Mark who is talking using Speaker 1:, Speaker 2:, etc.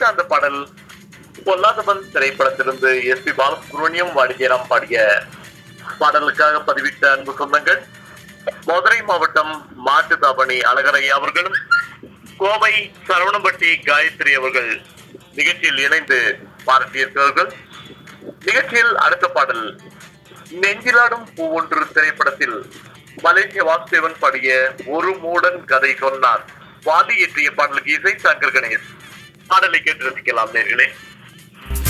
Speaker 1: அடுத்த அந்த பாடல் பொல்லாதவன் திரைப்படத்திலிருந்து எஸ் பி பாலசுப்ரமணியம் வாடிக்கையராம் பாடிய பாடலுக்காக பதிவிட்ட அன்பு சொந்தங்கள் மதுரை மாவட்டம் மாட்டுத்தாபணி அழகரையா அவர்களும் கோவை சரவணம்பட்டி காயத்ரி அவர்கள் நிகழ்ச்சியில் இணைந்து பாராட்டியிருக்கிறார்கள் நிகழ்ச்சியில் அடுத்த பாடல் நெஞ்சிலாடும் பூ ஒன்று திரைப்படத்தில் மலேசிய வாசுதேவன் பாடிய ஒரு மூடன் கதை சொன்னார் வாதி இயற்றிய பாடலுக்கு இசை சங்கர் கணேஷ் பாடலை கேட்டு ரசிக்கலாம் நேர்களே